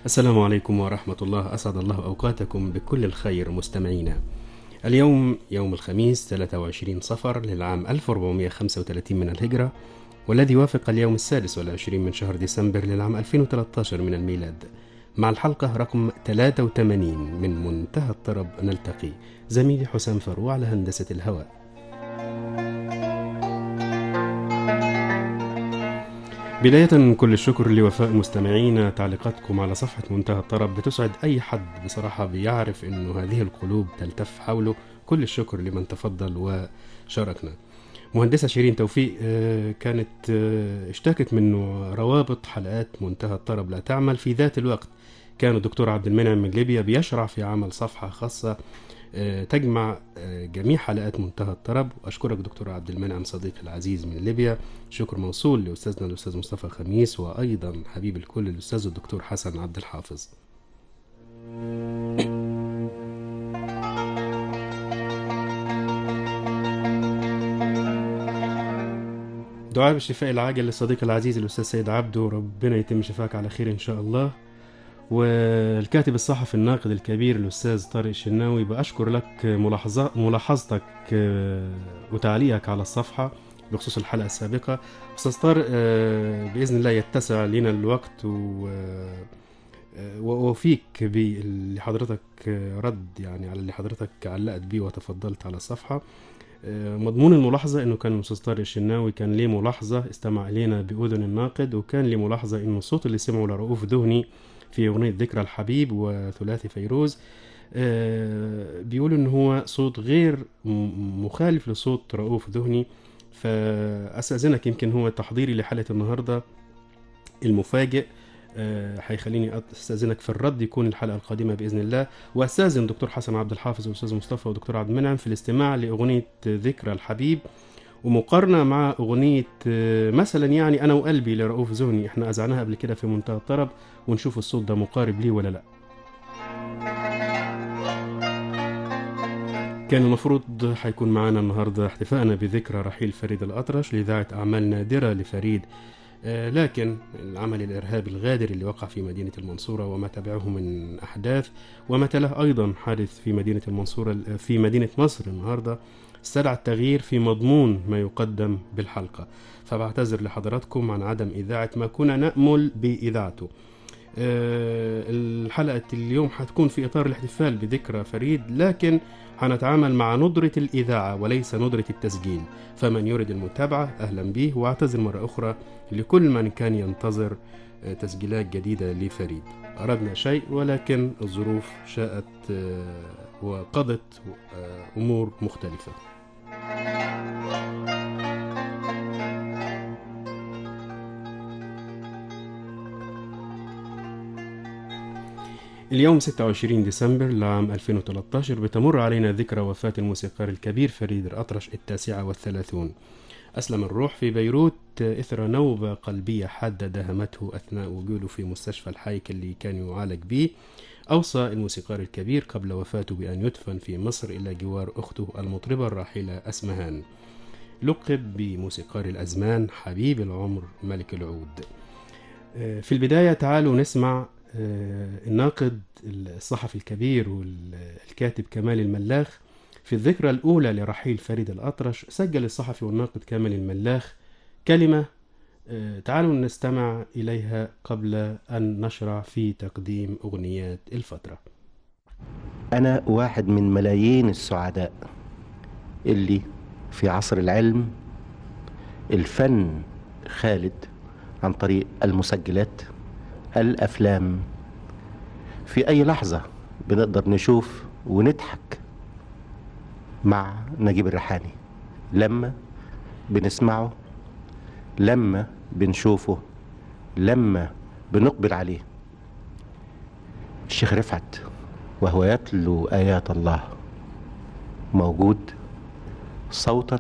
السلام عليكم ورحمة الله أسعد الله أوقاتكم بكل الخير مستمعينا اليوم يوم الخميس 23 صفر للعام 1435 من الهجرة والذي يوافق اليوم السادس والعشرين من شهر ديسمبر للعام 2013 من الميلاد مع الحلقة رقم 83 من منتهى الطرب نلتقي زميلي حسام فاروق على هندسة الهواء بداية كل الشكر لوفاء مستمعينا تعليقاتكم على صفحة منتهى الطرب بتسعد أي حد بصراحة بيعرف إنه هذه القلوب تلتف حوله كل الشكر لمن تفضل وشاركنا مهندسة شيرين توفيق آه، كانت آه، اشتكت منه روابط حلقات منتهى الطرب لا تعمل في ذات الوقت كان الدكتور عبد المنعم من ليبيا بيشرع في عمل صفحة خاصة آه، تجمع آه، جميع حلقات منتهى الطرب واشكرك دكتور عبد المنعم صديقي العزيز من ليبيا شكر موصول لاستاذنا الاستاذ مصطفى خميس وايضا حبيب الكل الاستاذ الدكتور حسن عبد الحافظ دعاء بالشفاء العاجل للصديق العزيز الاستاذ سيد عبده ربنا يتم شفاك على خير ان شاء الله والكاتب الصحفي الناقد الكبير الاستاذ طارق الشناوي باشكر لك ملاحظة ملاحظتك آه، وتعليقك على الصفحه بخصوص الحلقه السابقه استاذ طارق آه، باذن الله يتسع لنا الوقت و آه، واوفيك باللي حضرتك آه، رد يعني على اللي حضرتك علقت بيه وتفضلت على الصفحه آه، مضمون الملاحظة انه كان الاستاذ طارق الشناوي كان ليه ملاحظة استمع الينا باذن الناقد وكان ليه ملاحظة انه الصوت اللي سمعه لرؤوف دهني في اغنية ذكرى الحبيب وثلاثي فيروز آه، بيقولوا ان هو صوت غير م- مخالف لصوت رؤوف دهني فاستاذنك يمكن هو تحضيري لحلقة النهاردة المفاجئ آه، هيخليني استاذنك في الرد يكون الحلقه القادمه باذن الله واستاذن دكتور حسن عبد الحافظ والاستاذ مصطفى ودكتور عبد المنعم في الاستماع لاغنيه ذكرى الحبيب ومقارنه مع اغنيه آه، مثلا يعني انا وقلبي لرؤوف زهني احنا اذعناها قبل كده في منتهى الطرب ونشوف الصوت ده مقارب ليه ولا لا كان المفروض هيكون معانا النهارده احتفاءنا بذكرى رحيل فريد الأطرش لإذاعة أعمال نادرة لفريد آه، لكن العمل الإرهابي الغادر اللي وقع في مدينة المنصورة وما تبعه من أحداث وما تلاه أيضا حادث في مدينة المنصورة في مدينة مصر النهاردة استدعى التغيير في مضمون ما يقدم بالحلقة فبعتذر لحضراتكم عن عدم إذاعة ما كنا نأمل بإذاعته آه، الحلقة اليوم هتكون في إطار الاحتفال بذكرى فريد لكن هنتعامل مع ندرة الإذاعة وليس ندرة التسجيل فمن يريد المتابعة أهلا به وأعتذر مرة أخرى لكل من كان ينتظر آه، تسجيلات جديدة لفريد أردنا شيء ولكن الظروف شاءت آه، وقضت آه، أمور مختلفة اليوم 26 ديسمبر لعام 2013 بتمر علينا ذكرى وفاة الموسيقار الكبير فريد الأطرش التاسعة والثلاثون أسلم الروح في بيروت إثر نوبة قلبية حادة داهمته أثناء وجوده في مستشفى الحيك اللي كان يعالج به أوصى الموسيقار الكبير قبل وفاته بأن يدفن في مصر إلى جوار أخته المطربة الراحلة أسمهان لقب بموسيقار الأزمان حبيب العمر ملك العود آه، في البداية تعالوا نسمع آه، الناقد الصحفي الكبير والكاتب كمال الملاخ في الذكرى الأولى لرحيل فريد الأطرش سجل الصحفي والناقد كامل الملاخ كلمة آه، تعالوا نستمع إليها قبل أن نشرع في تقديم أغنيات الفترة أنا واحد من ملايين السعداء اللي في عصر العلم الفن خالد عن طريق المسجلات الأفلام في أي لحظة بنقدر نشوف ونضحك مع نجيب الريحاني لما بنسمعه لما بنشوفه لما بنقبل عليه الشيخ رفعت وهو يتلو آيات الله موجود صوتا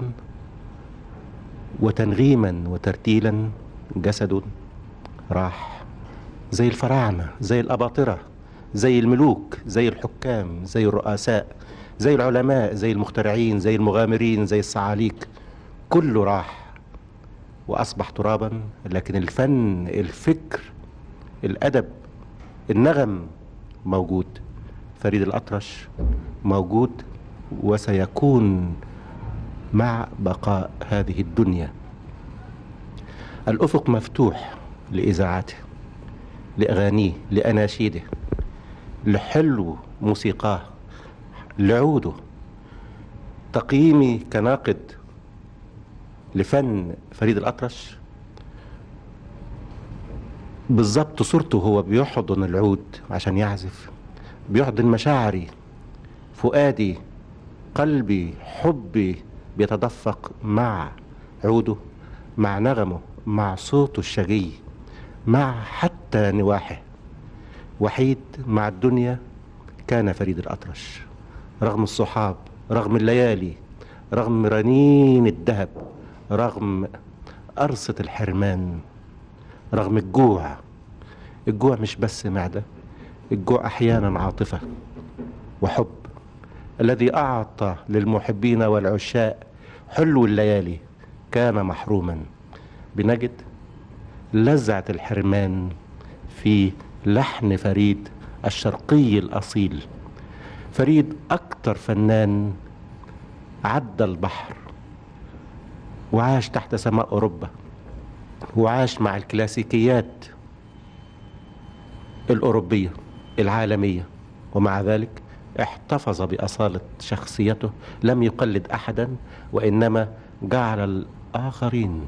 وتنغيما وترتيلا جسد راح زي الفراعنة زي الأباطرة زي الملوك زي الحكام زي الرؤساء زي العلماء زي المخترعين زي المغامرين زي الصعاليك كله راح وأصبح ترابا لكن الفن الفكر الأدب النغم موجود فريد الأطرش موجود وسيكون مع بقاء هذه الدنيا الأفق مفتوح لإذاعاته لأغانيه لأناشيده لحلو موسيقاه لعوده تقييمي كناقد لفن فريد الأطرش بالظبط صورته هو بيحضن العود عشان يعزف بيحضن مشاعري فؤادي قلبي حبي بيتدفق مع عوده مع نغمه مع صوته الشجي مع حتى نواحه وحيد مع الدنيا كان فريد الأطرش رغم الصحاب رغم الليالي رغم رنين الذهب رغم قرصة الحرمان رغم الجوع الجوع مش بس معدة الجوع أحيانا عاطفة وحب الذي أعطى للمحبين والعشاء حلو الليالي كان محروما بنجد لذعة الحرمان في لحن فريد الشرقي الأصيل فريد أكتر فنان عدى البحر وعاش تحت سماء أوروبا وعاش مع الكلاسيكيات الأوروبية العالمية ومع ذلك احتفظ بأصالة شخصيته لم يقلد أحدا وإنما جعل الآخرين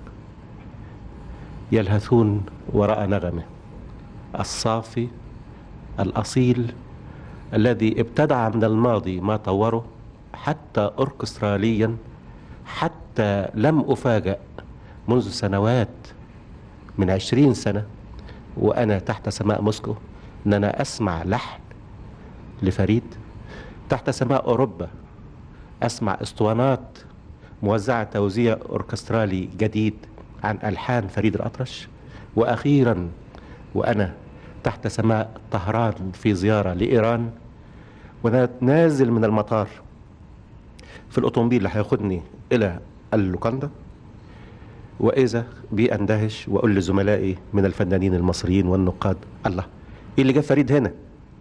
يلهثون وراء نغمه الصافي الأصيل الذي ابتدع من الماضي ما طوره حتى أوركستراليا حتى لم أفاجأ منذ سنوات من عشرين سنة وأنا تحت سماء موسكو أن أنا أسمع لحن لفريد تحت سماء أوروبا أسمع اسطوانات موزعة توزيع أوركسترالي جديد عن ألحان فريد الأطرش وأخيرا وأنا تحت سماء طهران في زيارة لإيران وأنا نازل من المطار في الأوتومبيل اللي هياخدني إلى اللوكاندا وإذا بي أندهش وأقول لزملائي من الفنانين المصريين والنقاد الله إيه اللي جاب فريد هنا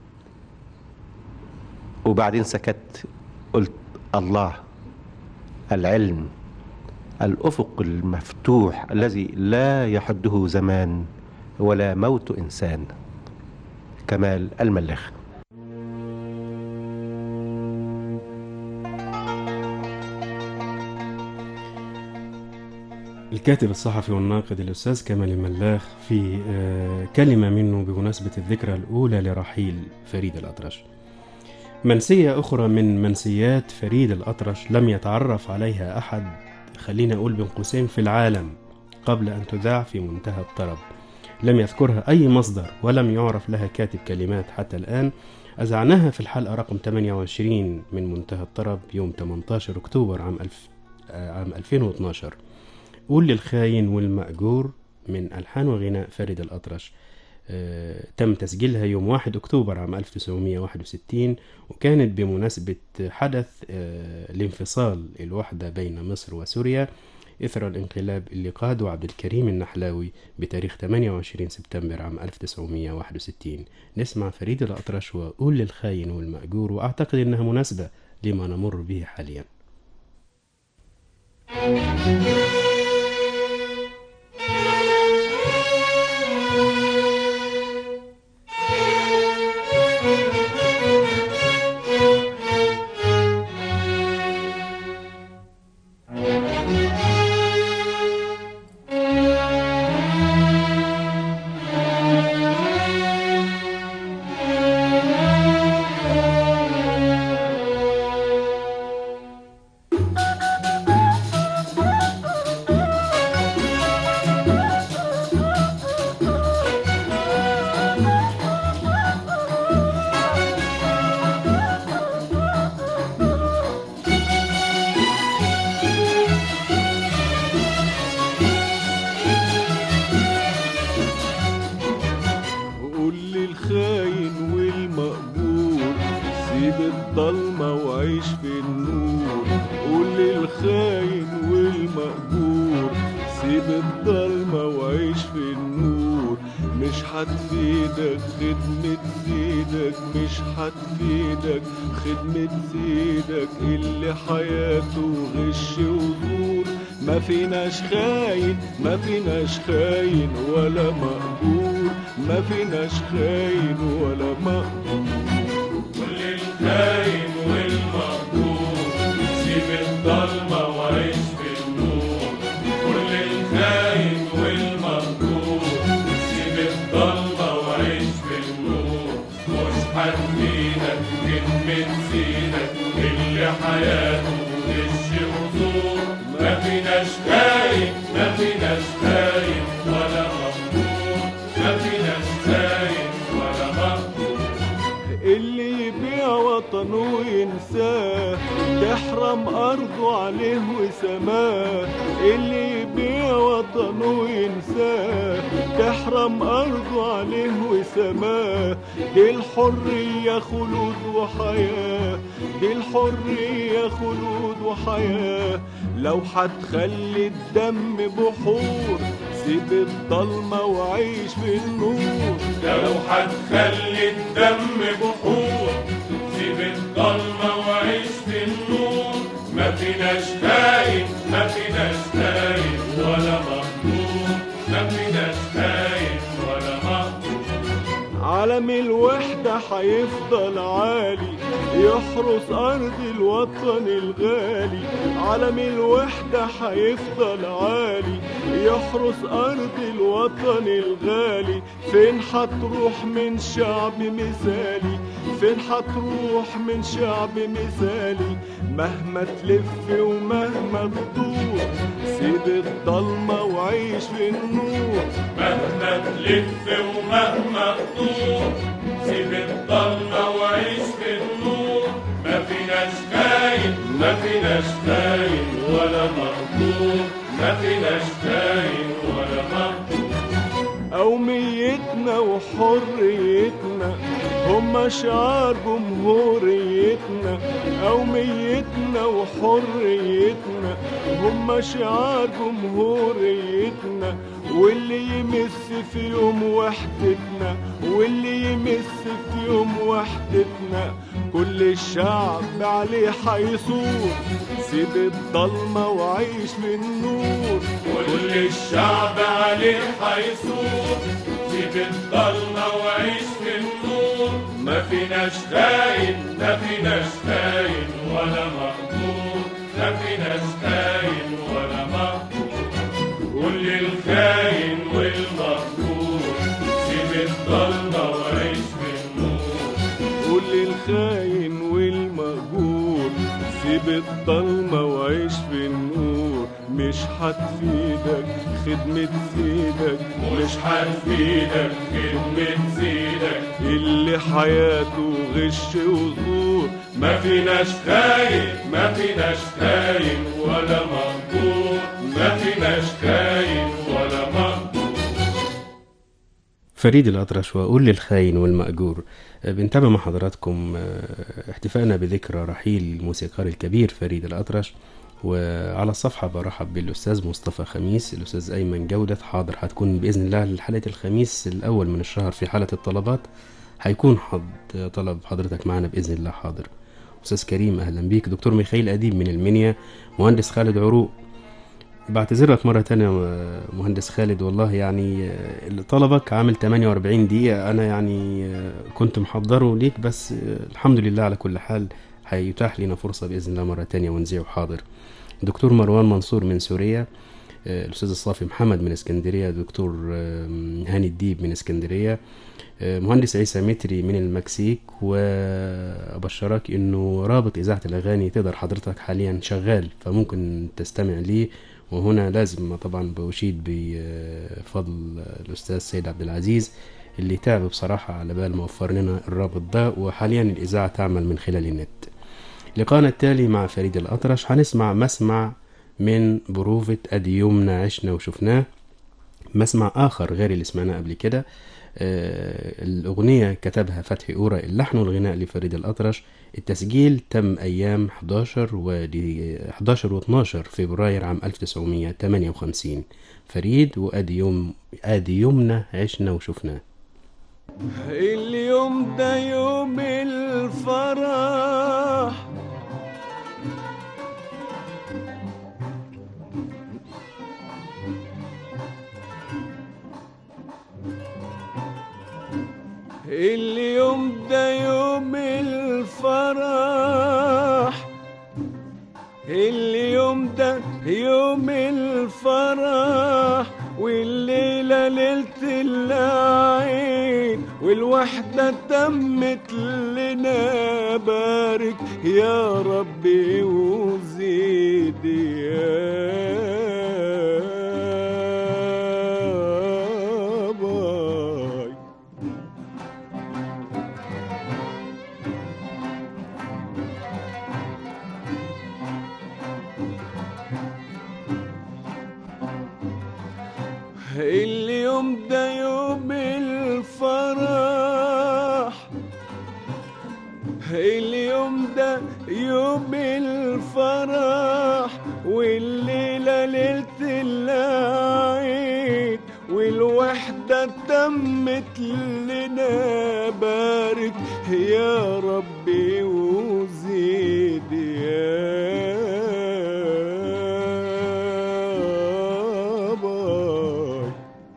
وبعدين سكت قلت الله العلم الافق المفتوح الذي لا يحده زمان ولا موت انسان كمال الملاخ الكاتب الصحفي والناقد الأستاذ كمال الملاخ في آه، كلمة منه بمناسبة الذكرى الأولى لرحيل فريد الأطرش منسية أخرى من منسيات فريد الأطرش لم يتعرف عليها أحد خلينا أقول بين قوسين في العالم قبل أن تذاع في منتهى الطرب لم يذكرها أي مصدر ولم يعرف لها كاتب كلمات حتى الآن أذعناها في الحلقة رقم 28 من منتهى الطرب يوم 18 أكتوبر عام, ألف آه، عام 2012 قول للخاين والمأجور من ألحان وغناء فريد الأطرش آه، تم تسجيلها يوم 1 أكتوبر عام 1961 وكانت بمناسبة حدث آه، الانفصال الوحدة بين مصر وسوريا إثر الانقلاب اللي قاده عبد الكريم النحلاوي بتاريخ 28 سبتمبر عام 1961 نسمع فريد الأطرش وقول للخاين والمأجور وأعتقد إنها مناسبة لما نمر به حاليا قول للخاين والمأجور سيب الضلمة وعيش في النور قول للخاين والمأجور سيب الضلمة وعيش في النور مش هتفيدك خدمة سيدك مش هتفيدك خدمة سيدك اللي حياته غش وزور ما فيناش خاين ما فيناش خاين ولا مقبول ما فيناش خاين ولا مقبول كل الخاين والمقبول سيب الضلمة وعيش في النور كل الخاين والمقبول سيب الضلمة وعيش في النور مش هتفيدك كلمة سيدك اللي حياته غش وزور ما فيناش خاين ما فيناش خاين ولا مقبول ما فيناش خاين ولا مقبول اللي يبيع وطنه وينساه تحرم أرضه عليه وسماه اللي يبيع وطنه وينساه تحرم أرضه عليه وسماه دي الحرية خلود وحياة دي الحرية خلود وحياة لو هتخلي الدم بحور سيب الضلمة وعيش في النور لو هتخلي الدم بحور سيب الضلمة وعيش في النور ما فيناش خاين ما فيناش خاين ولا مقتول ما فيناش خاين ولا مقتول علم الوحدة هيفضل عالي يحرس أرض الوطن الغالي علم الوحدة هيفضل عالي يحرس أرض الوطن الغالي فين هتروح من شعب مثالي فين هتروح من شعب مثالي مهما تلف ومهما تدور سيب الضلمة وعيش في النور مهما تلف ومهما تدور سيب الضلمة وعيش في النور ما فيناش خاين ما فيناش خاين ولا مقتول ما فيناش خاين ولا مقتول قوميتنا وحريتنا هم شعار جمهوريتنا قوميتنا وحريتنا هم شعار جمهوريتنا واللي يمس في يوم وحدتنا واللي يمس في يوم وحدتنا كل الشعب عليه حيصور سيب الضلمة وعيش في النور كل الشعب عليه حيصور سيب الضلمة وعيش في النور ما فيناش خاين ما فيناش خاين ولا مقتول ما فيناش خاين ولا مقتول كل الخاين والمقتول سيب الضلمة وعيش في النور قول للخاين والمأجور سيب الضلمة وعيش في النور مش هتفيدك خدمة سيدك مش هتفيدك خدمة سيدك اللي حياته غش وزور ما فيناش خاين ما فيناش خاين ولا مقبول ما فيناش خاين ولا مقبول فريد الأطرش وأقول للخاين والمأجور آه، بنتابع مع حضراتكم آه، احتفائنا بذكرى رحيل الموسيقار الكبير فريد الأطرش وعلى الصفحة برحب بالأستاذ مصطفى خميس الأستاذ أيمن جودة حاضر هتكون بإذن الله حلقة الخميس الأول من الشهر في حالة الطلبات هيكون حد طلب حضرتك معنا بإذن الله حاضر أستاذ كريم أهلا بيك دكتور ميخائيل أديب من المنيا مهندس خالد عروق بعتذر لك مرة تانية آه، مهندس خالد والله يعني آه، اللي طلبك عامل 48 دقيقة أنا يعني آه، كنت محضره ليك بس آه، الحمد لله على كل حال هيتاح لنا فرصة بإذن الله مرة تانية ونذيع حاضر دكتور مروان منصور من سوريا آه، الأستاذ الصافي محمد من اسكندرية دكتور آه، هاني الديب من اسكندرية آه، مهندس عيسى متري من المكسيك وأبشرك إنه رابط إذاعة الأغاني تقدر حضرتك حاليا شغال فممكن تستمع ليه وهنا لازم طبعا بأشيد بفضل الأستاذ سيد عبد العزيز اللي تعب بصراحة على بال ما وفر لنا الرابط ده وحاليا الإذاعة تعمل من خلال النت لقاءنا التالي مع فريد الأطرش هنسمع مسمع من بروفة أدي يومنا عشنا وشفناه مسمع آخر غير اللي سمعناه قبل كده آه، الأغنية كتبها فتحي أورا اللحن والغناء لفريد الأطرش التسجيل تم أيام 11 و 11 و 12 فبراير عام 1958 فريد وأدي يوم أدي يومنا عشنا وشفناه اليوم ده يوم الفرح اليوم ده يوم الفرح اليوم ده يوم الفرح والليلة ليلة العيد والوحدة تمت لنا بارك يا ربي وزيد يا باي اليوم ده يوم الفرح اليوم ده يوم الفرح والليلة ليلة العيد والوحدة تمت لنا بارك يا ربي وزيد يا باي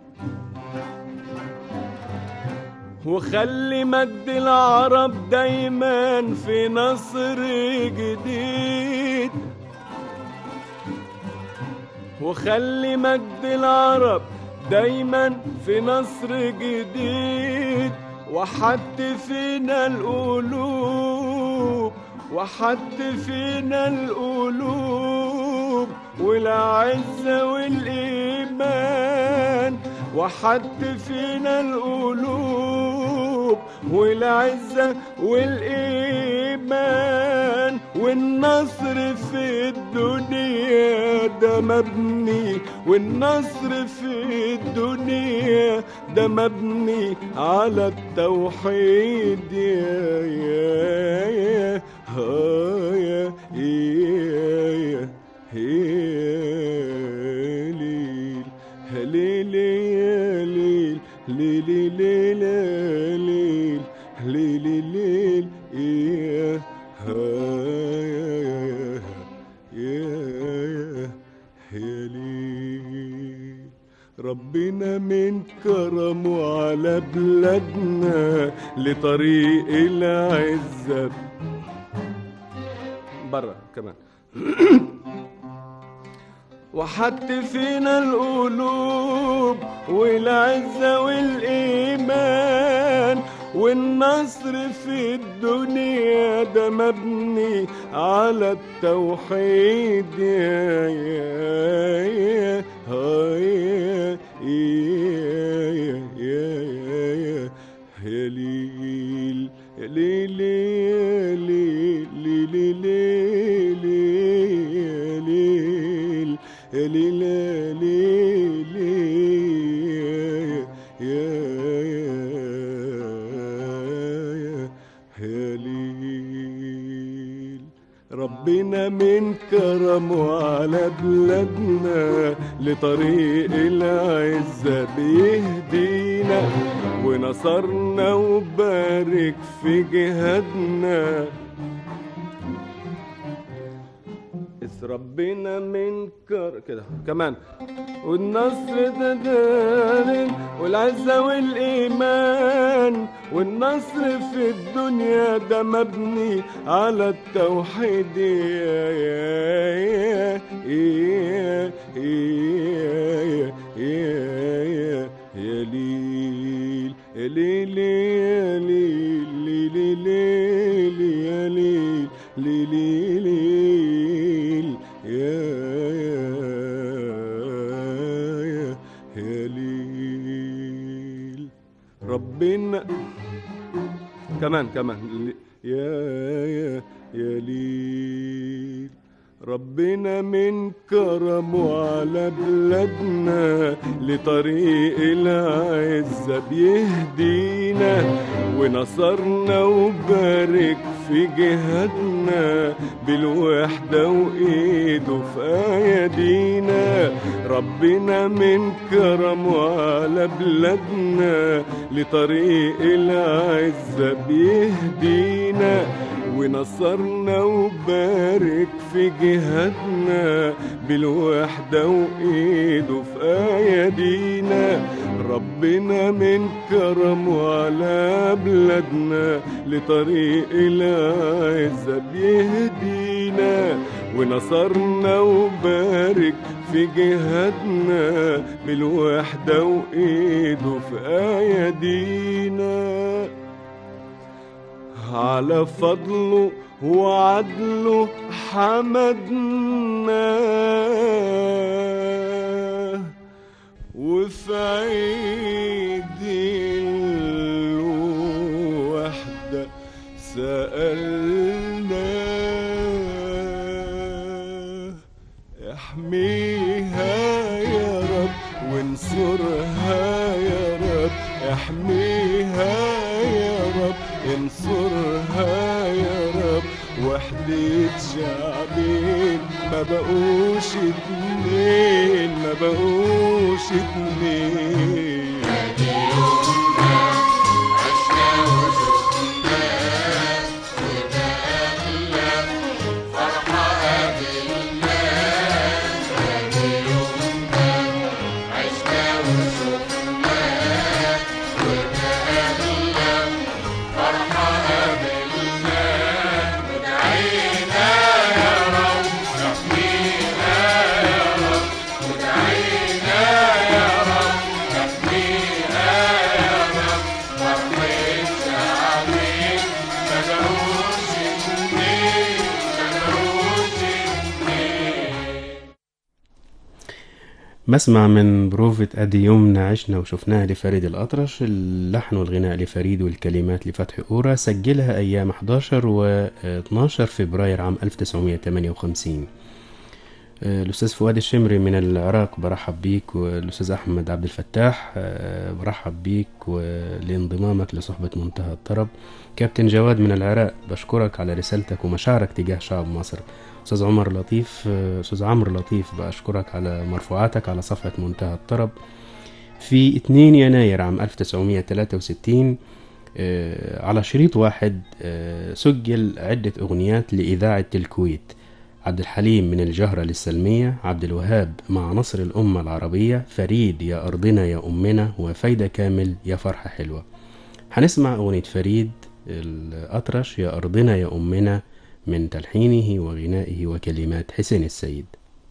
وخلي مجد العرب دايما في نصر جديد وخلي مجد العرب دايما في نصر جديد وحط فينا القلوب وحط فينا القلوب والعزة والإيمان وحط فينا القلوب والعزة والإيمان والنصر في الدنيا ده مبني والنصر في الدنيا ده مبني على التوحيد يا يا يا ها يا يا يا ليل ليل يا ليل ليل ليل يا ليل ليل ليل يا ها يا يا يا يا ليل ربنا من كرمه على بلادنا لطريق العزة برا كمان وحط فينا القلوب والعزة والإيمان والنصر في الدنيا ده مبني على التوحيد يا يا يا هاي يا يا يا يا يا يا ليل يا ليل يا ليل ليل ليل يا ليل يا ليل يا ليل يا يا يا ليل ربنا من كرمه على بلادنا لطريق العزة بيهدينا ونصرنا وبارك في جهادنا إذ ربنا من كر كده كمان والنصر ده دارن والعزة والإيمان والنصر في الدنيا ده مبني على التوحيد يا يا يا يا يا يا يا يا ليل يا ليل يا ليل ليل ليل يا ليل ليل ليل يا يا يا ليل ربنا كمان كمان يا يا يا ليل ربنا من كرمه على بلادنا لطريق العزة بيهدينا ونصرنا وبارك في جهادنا بالوحدة وإيده في أيدينا ربنا من كرمه على بلادنا لطريق العزة بيهدينا ونصرنا وبارك في جهادنا بالوحدة وإيده في أيدينا ربنا من كرمه على بلادنا لطريق العزة بيهدينا ونصرنا وبارك في جهادنا بالوحدة وإيده في أيدينا على فضله وعدله حمدنا وفي عيد الوحدة سألنا احميها يا رب وانصرها يا رب احميها يا رب انصرها يا رب وحدة شعبين ما بقوش اتنين ما بقوش اتنين مسمع من بروفة أدي يومنا عشنا وشفناها لفريد الأطرش اللحن والغناء لفريد والكلمات لفتحي أورا سجلها أيام 11 و 12 فبراير عام 1958 آه، الأستاذ فؤاد الشمري من العراق برحب بيك والأستاذ أحمد عبد الفتاح آه، برحب بيك ولانضمامك لصحبة منتهى الطرب كابتن جواد من العراق بشكرك على رسالتك ومشاعرك تجاه شعب مصر أستاذ عمر لطيف آه، أستاذ عمرو لطيف بأشكرك على مرفوعاتك على صفحة منتهى الطرب في 2 يناير عام 1963 آه، على شريط واحد آه، سجل عدة أغنيات لإذاعة الكويت عبد الحليم من الجهرة للسلمية عبد الوهاب مع نصر الأمة العربية فريد يا أرضنا يا أمنا وفايدة كامل يا فرحة حلوة هنسمع أغنية فريد الأطرش يا أرضنا يا أمنا من تلحينه وغنائه وكلمات حسين السيد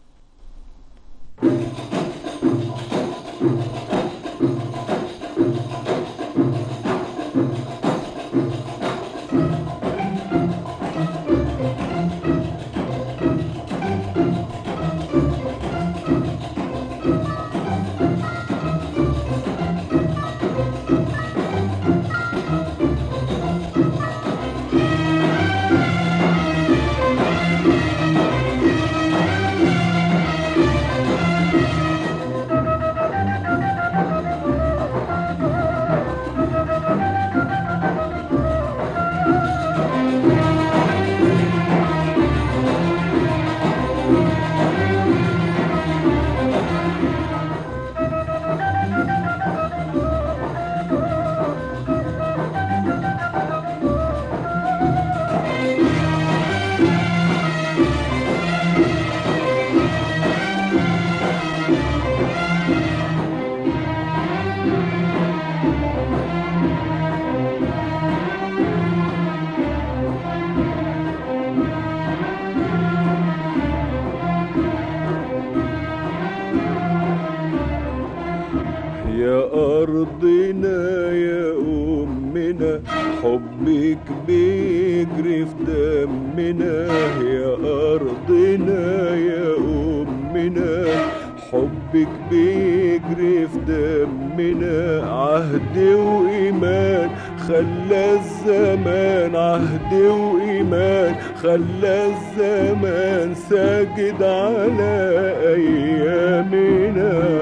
يا أرضنا يا أمنا حبك بيجري في دمنا يا أرضنا يا أمنا حبك بيجري في دمنا عهد وإيمان خلى الزمان عهد وإيمان خلى الزمان ساجد على أيامنا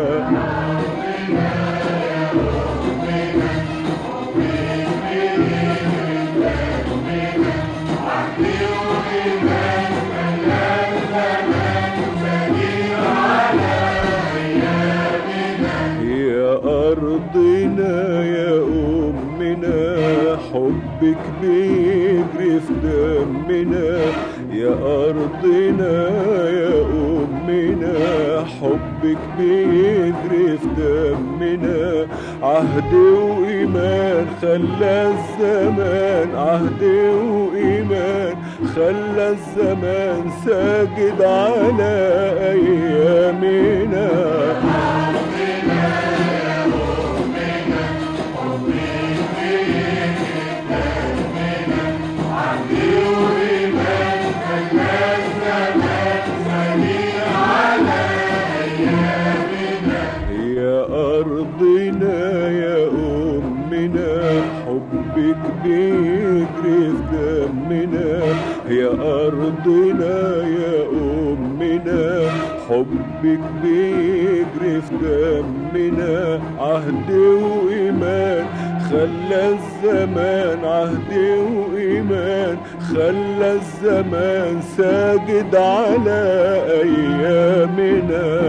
حبك بيجري في دمنا يا أرضنا يا أمنا حبك بيجري في دمنا عهد وإيمان خلى الزمان عهد وإيمان خلى الزمان ساجد على أيامنا يا أرضنا يا أمنا حبك بيجري في دمنا يا أرضنا يا أمنا حبك بيجري في دمنا عهد وإيمان خلى الزمان عهد وإيمان خلى الزمان ساجد على أيامنا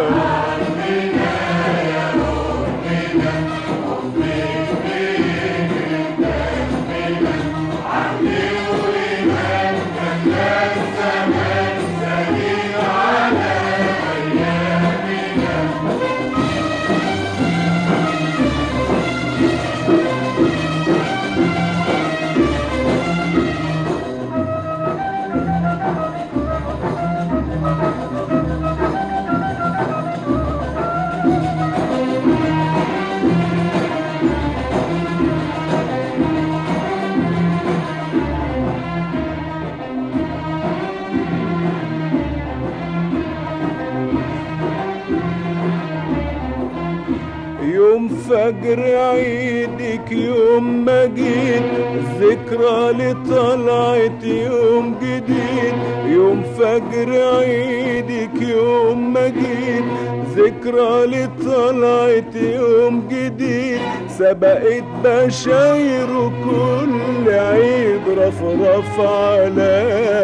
يوم فجر عيدك يوم ما جيت ذكرى لطلعت يوم جديد يوم فجر عيدك يوم ما جيت ذكرى لطلعت يوم جديد سبقت بشاير كل عيد رفرف على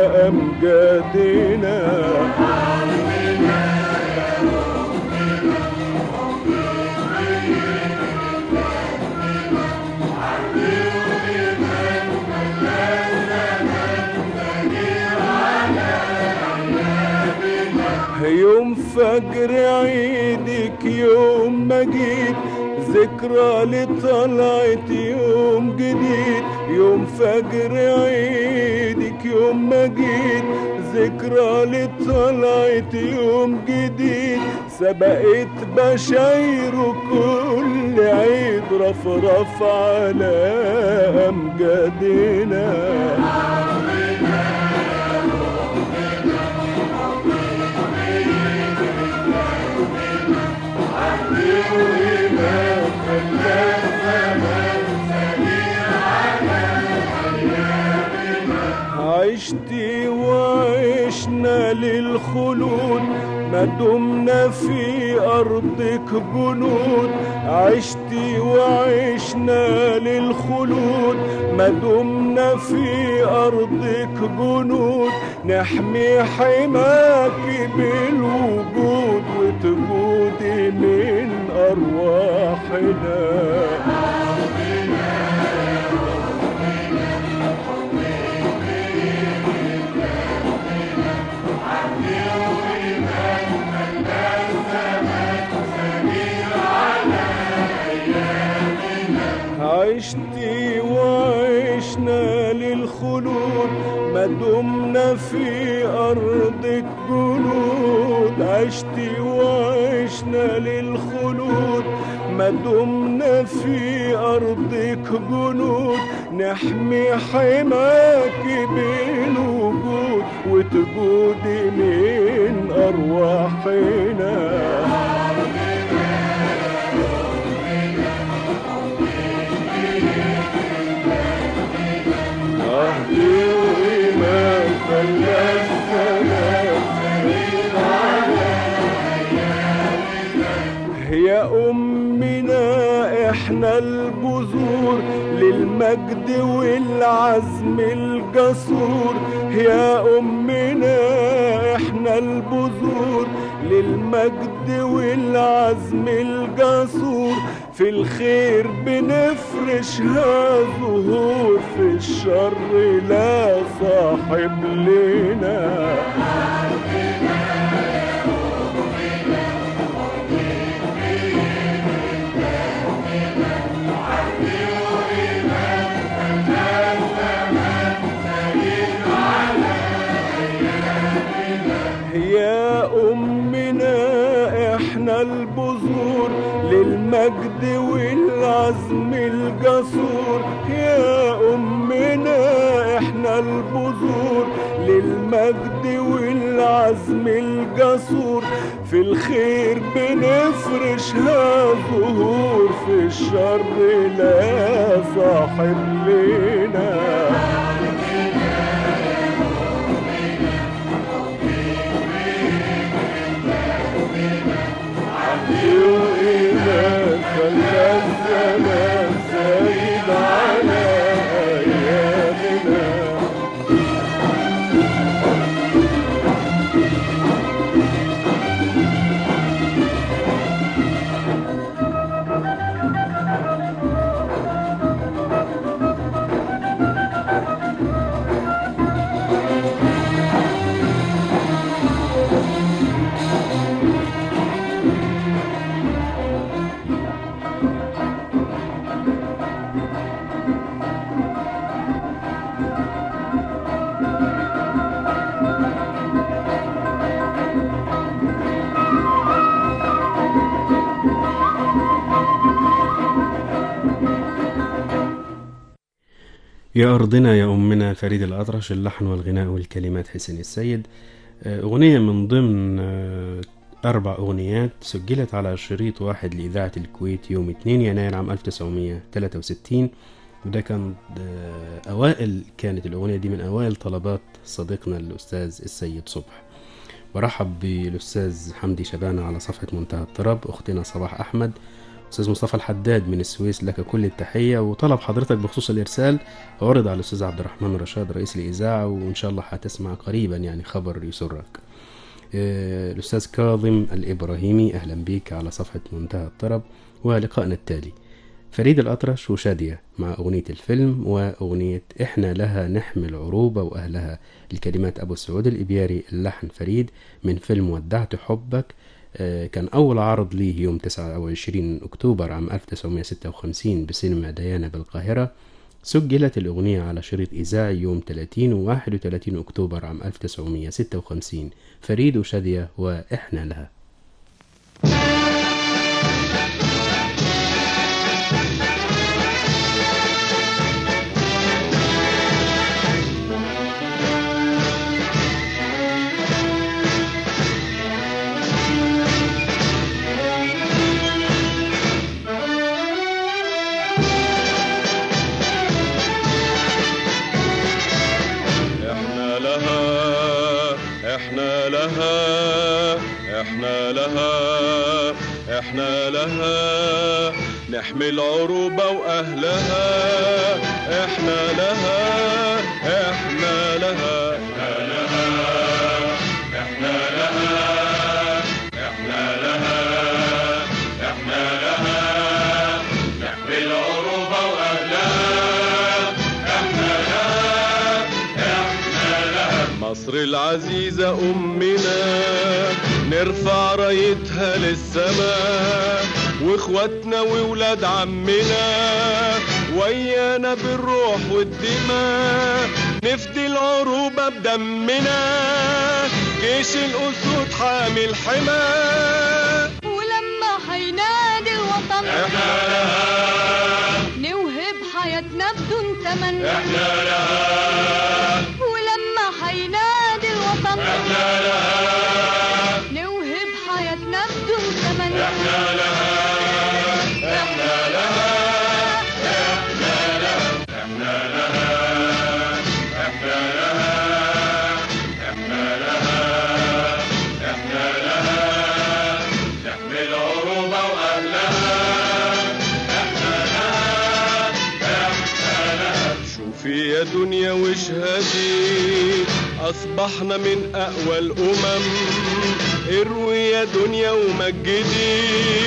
أمجادنا يوم فجر عيدك يوم ما جيت ذكرى لطلعت يوم جديد يوم فجر عيدك يوم ما جيت ذكرى لطلعت يوم جديد سبقت بشاير كل عيد رفرف على أمجادنا عشتي وعشنا للخلود ما دمنا في أرضك جنود عشتي وعشنا للخلود ما دمنا في أرضك جنود نحمي حماك بالوجود وتجودي من أرواحنا عشتي وعشنا للخلود ما دمنا في أرضك جنود عشتي وعشنا للخلود ما دمنا في أرضك جنود نحمي حماك بالوجود وتجودي من أرواحنا عهدي وإيمان خلى السلام يا أمنا إحنا البذور للمجد والعزم الجسور يا أمنا إحنا البذور للمجد والعزم الجسور في الخير بنفرشها ظهور في الشر لا صاحب لنا يا أمنا إحنا البذور للمجد والعزم الجسور يا أمنا إحنا البذور للمجد والعزم الجسور في الخير بنفرشها ظهور في الشر لا صاحب لنا وإذا خلى الزمان زايد على أيامنا يا أرضنا يا أمنا فريد الأطرش اللحن والغناء والكلمات حسين السيد آه، أغنية من ضمن آه، أربع أغنيات سجلت على شريط واحد لإذاعة الكويت يوم 2 يناير عام 1963 وده كان آه، أوائل كانت الأغنية دي من أوائل طلبات صديقنا الأستاذ السيد صبح برحب بالأستاذ حمدي شبانة على صفحة منتهى الطرب أختنا صباح أحمد أستاذ مصطفى الحداد من السويس لك كل التحية وطلب حضرتك بخصوص الإرسال عرض على الأستاذ عبد الرحمن رشاد رئيس الإذاعة وإن شاء الله هتسمع قريبا يعني خبر يسرك آه، الأستاذ كاظم الإبراهيمي أهلا بيك على صفحة منتهى الطرب ولقائنا التالي فريد الأطرش وشادية مع أغنية الفيلم وأغنية إحنا لها نحمل عروبة وأهلها الكلمات أبو سعود الإبياري اللحن فريد من فيلم ودعت حبك آه، كان أول عرض ليه يوم 29 أكتوبر عام 1956 بسينما ديانا بالقاهرة سجلت الأغنية على شريط إذاعي يوم 30 و 31 أكتوبر عام 1956 فريد وشادية وإحنا لها احنا لها احنا لها احنا لها احنا لها نحمل عروبة واهلها احنا لها احنا لها احنا لها احنا لها احنا لها احنا لها نحمل عروبة واهلها احنا لها مصر العزيزة أمنا نرفع رايتها للسماء واخواتنا وولاد عمنا ويانا بالروح والدماء نفدي العروبة بدمنا جيش الأسود حامي الحمى ولما حينادي الوطن احنا لها نوهب حياتنا بدون ثمن احنا لها ولما حينادي الوطن احنا لها نوهب حياتنا بدون ثمن احنا لها احنا لها احنا لها احنا لها احنا لها احنا لها احنا لها نحمل عروبة واهلها احنا لها احنا لها شوفي يا دنيا واشهدي اصبحنا من اقوى الامم اروي يا دنيا ومجدي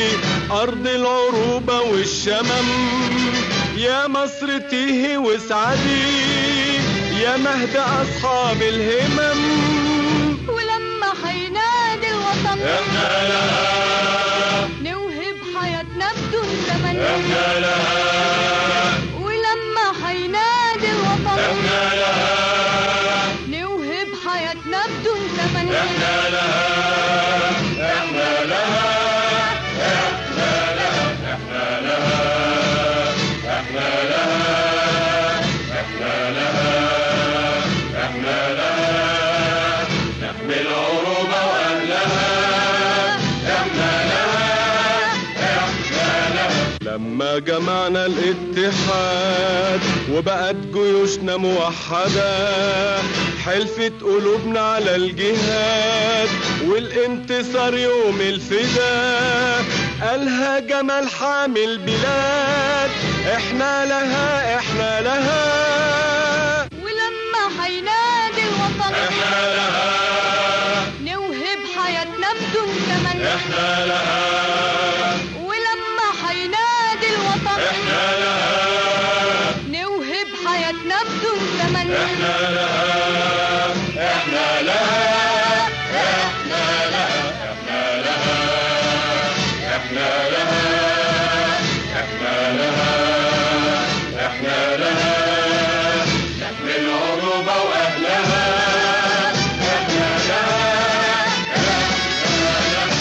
أرض العروبة والشمم يا مصر تيهي واسعدي يا مهد أصحاب الهمم ولما حينادي الوطن احنا لها نوهب حياتنا بدون ثمن احنا لها ولما حينادي الوطن احنا لها نوهب حياتنا بدون ثمن احنا لها احنا لها احنا لها احنا لها احنا لها احنا لها احنا لها نحمي العروبة واهلها احنا لها احنا لها لما جمعنا الاتحاد وبقت جيوشنا موحدة حلفت قلوبنا على الجهاد والانتصار يوم الفداء قالها جمال حامي البلاد احنا لها احنا لها ولما حينادي الوطن احنا لها نوهب حياتنا بدون ثمن احنا لها ولما حينادي الوطن احنا لها نوهب حياتنا بدون ثمن احنا لها احنا لها احنا لها احنا لها احنا لها احنا لها احنا لها نحمي العروبة واهلها احنا لها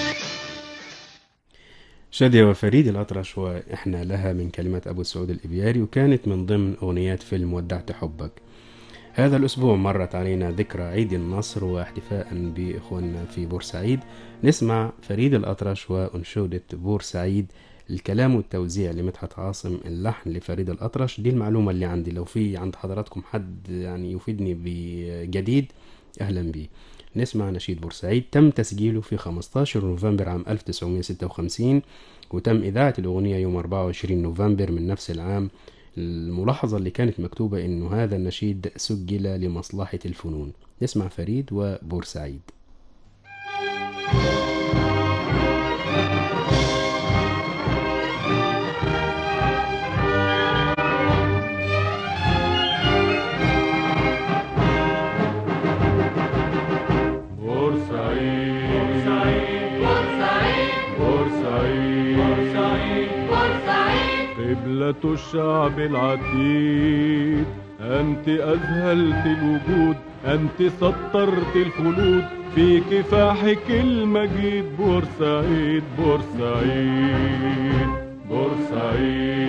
شادية وفريد الأطرش وإحنا لها من كلمات أبو سعود الإبياري وكانت من ضمن أغنيات فيلم ودعت حبك هذا الأسبوع مرت علينا ذكرى عيد النصر واحتفاء بإخواننا في بورسعيد نسمع فريد الأطرش وأنشودة بورسعيد الكلام والتوزيع لمدحت عاصم اللحن لفريد الأطرش دي المعلومة اللي عندي لو في عند حضراتكم حد يعني يفيدني بجديد أهلا بيه نسمع نشيد بورسعيد تم تسجيله في 15 نوفمبر عام 1956 وتم إذاعة الأغنية يوم 24 نوفمبر من نفس العام الملاحظة اللي كانت مكتوبة إنه هذا النشيد سجل لمصلحة الفنون نسمع فريد وبورسعيد بورسعيد بورسعيد بورسعيد قبلة الشعب العتيد أنت أذهلت الوجود أنت سطرت الخلود في كفاحك المجيد بورسعيد بورسعيد بورسعيد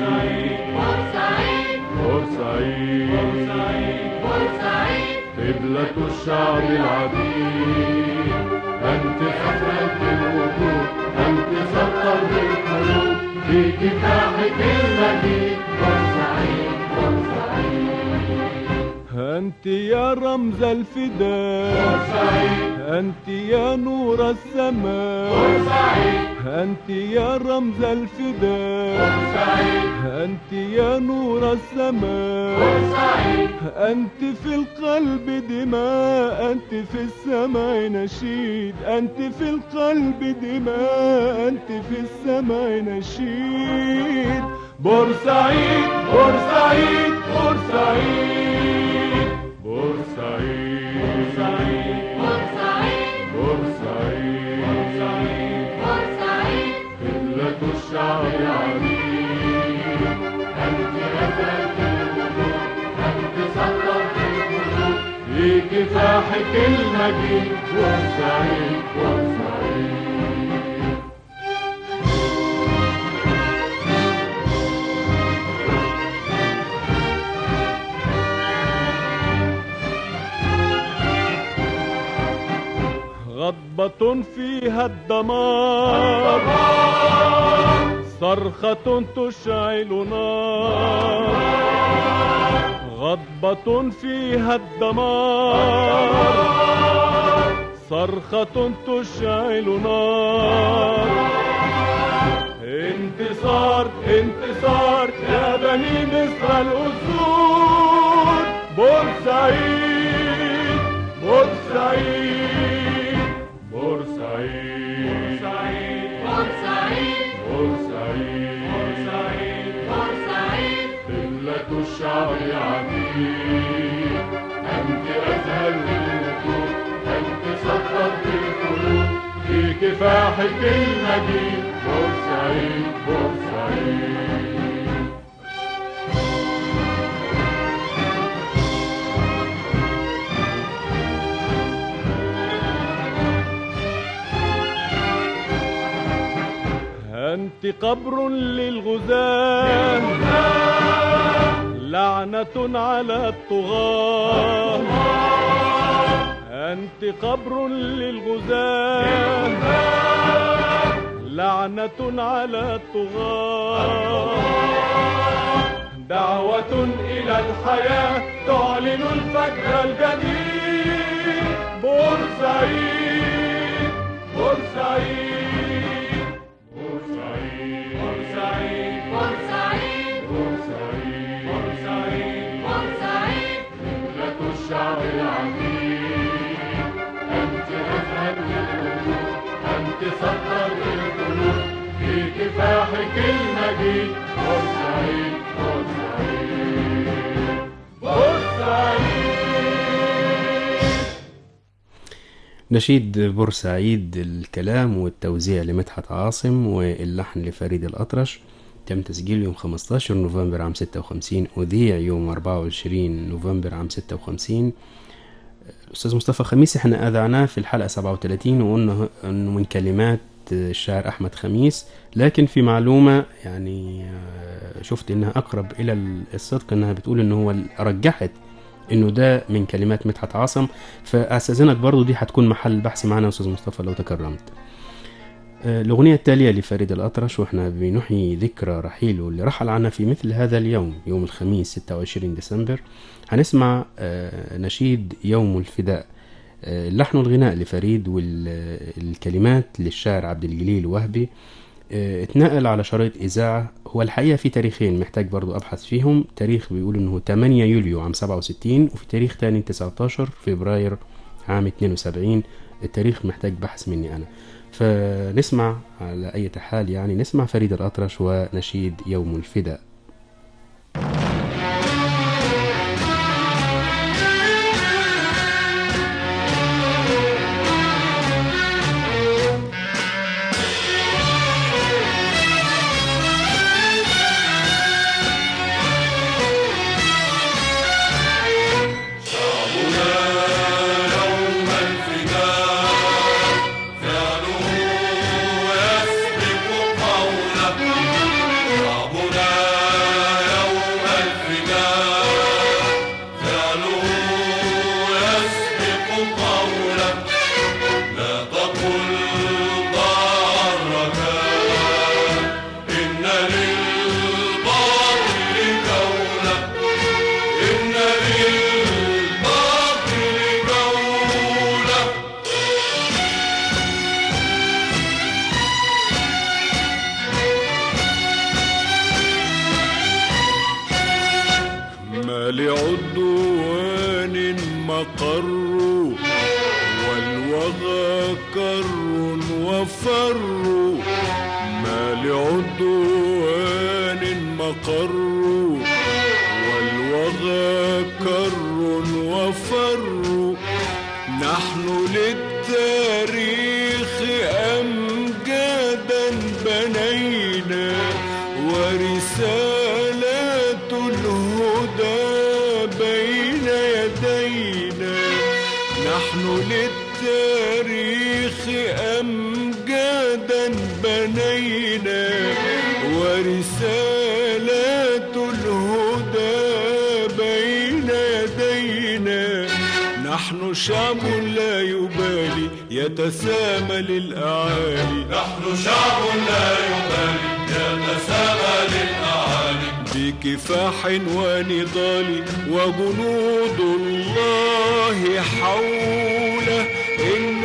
بورسعيد قبلة الشعب العديد أنت فترة الوجود أنت سطرت القلوب في كفاحك المجيد بورسعيد بورسعيد أنت يا رمز الفداء بورسعيد أنت يا نور السماء بورسعيد أنت يا رمز الفداء بورسعيد أنت يا نور السماء بورسعيد أنت في القلب دماء أنت في السماء نشيد أنت في القلب دماء أنت في السماء نشيد بورسعيد بورسعيد بورسعيد بورسعيد بورسعيد بورسعيد قبلة الشعب العديد أنت أزلت الوجود أنت سطرت القلوب في كفاحك المجيد بورسعيد بورسعيد غضبة فيها الدمار صرخة تشعل نار غضبة فيها الدمار صرخة تشعل نار انتصار انتصار يا بني مصر الأسود بورسعيد بورسعيد بورسعيد بورسعيد كفاحك المجيد بورسعيد بورسعيد أنت قبر للغزاة لعنة على الطغاة أنت قبر للغزاة لعنة على الطغاة دعوة إلى الحياة تعلن الفجر الجديد بورسعيد بورسعيد بورسعيد بورسعيد بورسعيد بورسعيد بورسعيد بورسعيد قبلة الشعب العزيز أنت أزهر للقلوب أنت سطر للقلوب في كفاحك المجيد بورسعيد بورسعيد بورسعيد نشيد بورسعيد الكلام والتوزيع لمدحت عاصم واللحن لفريد الأطرش تم تسجيله يوم 15 نوفمبر عام 56 أذيع يوم 24 نوفمبر عام 56 الأستاذ مصطفى خميس احنا أذعناه في الحلقة 37 وقلنا أنه من كلمات الشاعر أحمد خميس لكن في معلومة يعني آه، شفت إنها أقرب إلى الصدق إنها بتقول إن هو رجحت إنه ده من كلمات مدحت عاصم فأستاذنك برضو دي هتكون محل بحث معنا يا أستاذ مصطفى لو تكرمت آه، الأغنية التالية لفريد الأطرش وإحنا بنحيي ذكرى رحيله اللي رحل عنا في مثل هذا اليوم يوم الخميس 26 ديسمبر هنسمع آه، نشيد يوم الفداء آه، اللحن والغناء لفريد والكلمات للشاعر عبد الجليل وهبي آه، اتنقل على شريط إذاعة هو الحقيقة في تاريخين محتاج برضو أبحث فيهم تاريخ بيقول إنه 8 يوليو عام 67 وفي تاريخ تاني 19 فبراير عام 72 التاريخ محتاج بحث مني أنا فنسمع على أي حال يعني نسمع فريد الأطرش ونشيد يوم الفداء يوم الفداء فعله يسبق قوله شعبنا يوم الفداء فعله يسبق قوله لا تقل ضارك إن للباطل جولة إن للباطل جولة ما لعدوان مقر والوغى كر وفر ما لعدوان مقر والوغى كر وفر نحن للتاريخ أمجادا بنينا ورسالات الهدى بين يدينا نحن للتاريخ أمجادا بنينا ورسالات الهدى بين يدينا نحن شعب لا يبالي يتسامى للأعالي نحن شعب لا يبالي يتسامى للأعالي بكفاح ونضال وجنود الله حوله إن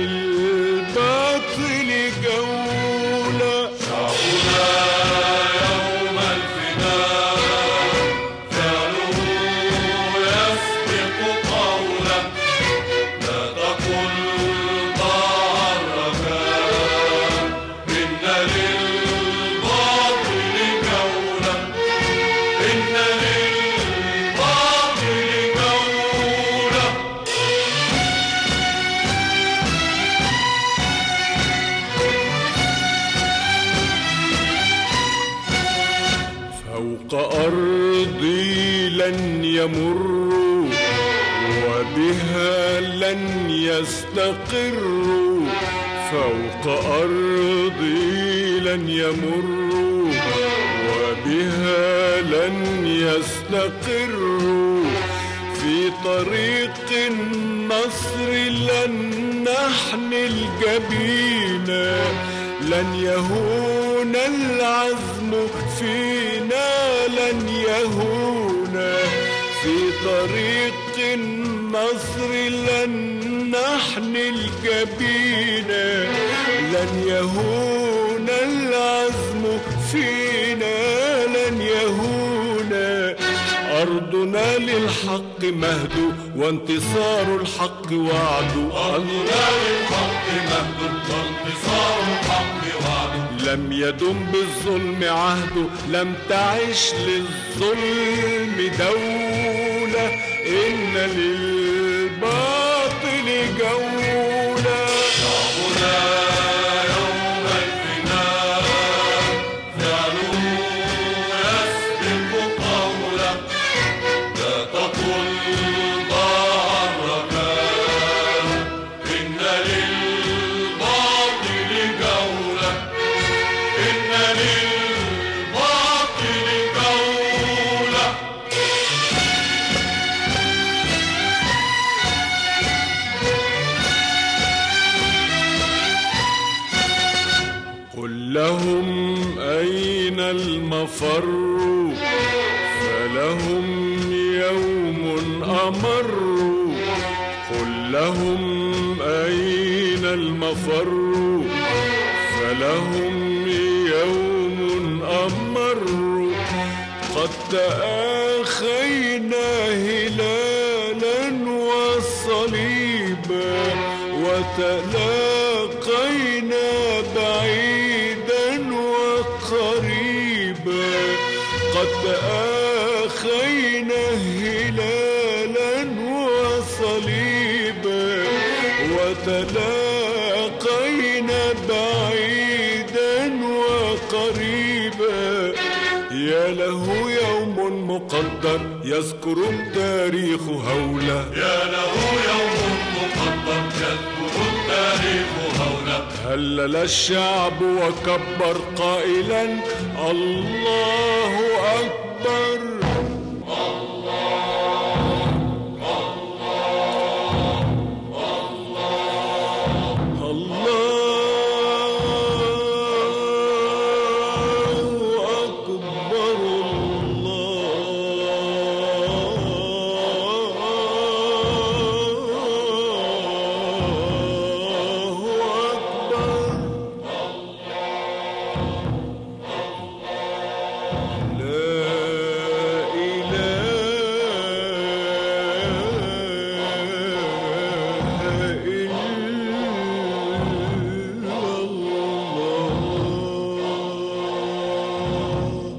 للباطل جولة شعبنا يوم الفداء فعله يسبق قوله لا تقل ضارك إن للباطل جولة إن للباطل جولة لن يمروا وبها لن يستقروا فوق أرضي لن يمروا وبها لن يستقروا في طريق النصر لن نحني الجبين لن يهون العزم فينا لن يهون في طريق النصر لن نحني الجبين لن يهون العزم فينا لن يهون أرضنا للحق مهد وانتصار الحق وعد أرضنا للحق مهد وانتصار الحق وعد لم يدم بالظلم عهد لم تعش للظلم دولة إن للباطل جولة شعبنا يوم الفناء فعله يسبق قوله لا تقل ضاع الركان إن للباطل جولة إن للباطل جولة قل لهم أين المفر فلهم يوم أمر قل لهم أين المفر فلهم يوم أمر قد تآخينا هلالا وصليبا وتلاقينا بعيدا وقريبا قد تآخينا هلالا وصليبا وتلاقينا بعيدا وقريبا يا له يوم مقدر يذكر التاريخ هولا يا له يوم مقدر يذكر التاريخ هولا هلل الشعب وكبر قائلا الله أكبر الله أكبر الله أكبر لا إله إلا الله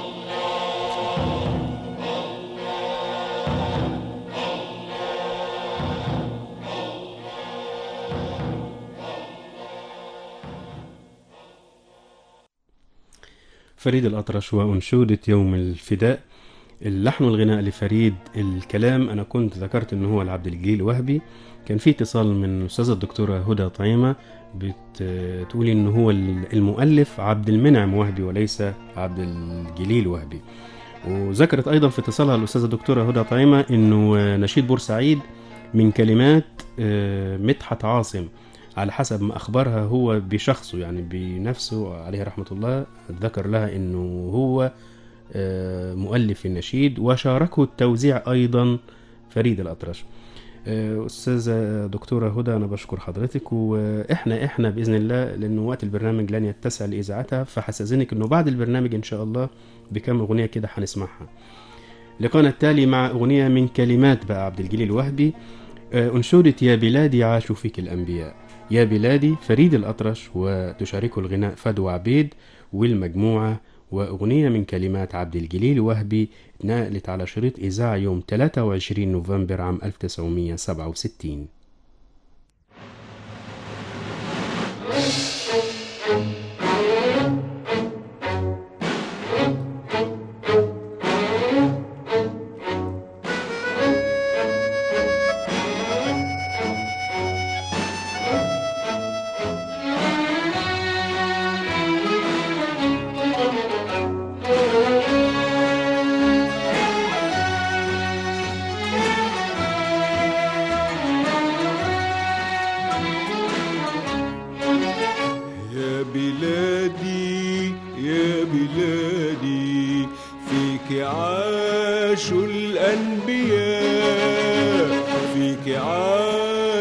فريد الأطرش وأنشودة يوم الفداء اللحن والغناء لفريد الكلام أنا كنت ذكرت إن هو لعبد الجليل وهبي كان في اتصال من الأستاذة الدكتورة هدى طعيمة بتقول إن هو المؤلف عبد المنعم وهبي وليس عبد الجليل وهبي وذكرت أيضا في اتصالها الأستاذة الدكتورة هدى طعيمة إنه نشيد بورسعيد من كلمات آه، مدحت عاصم على حسب ما أخبرها هو بشخصه يعني بنفسه عليه رحمة الله ذكر لها إنه هو آه، مؤلف النشيد وشاركه التوزيع أيضا فريد الأطرش آه، أستاذة دكتورة هدى أنا بشكر حضرتك وإحنا إحنا بإذن الله لأنه وقت البرنامج لن يتسع لإذاعتها فحسزنك إنه بعد البرنامج إن شاء الله بكم أغنية كده هنسمعها لقاءنا التالي مع أغنية من كلمات بقى عبد الجليل وهبي آه، أنشودة يا بلادي عاشوا فيك الأنبياء يا بلادي فريد الأطرش وتشاركه الغناء فدوى عبيد والمجموعة وأغنية من كلمات عبد الجليل وهبي اتنقلت على شريط إذاعة يوم 23 نوفمبر عام 1967 يا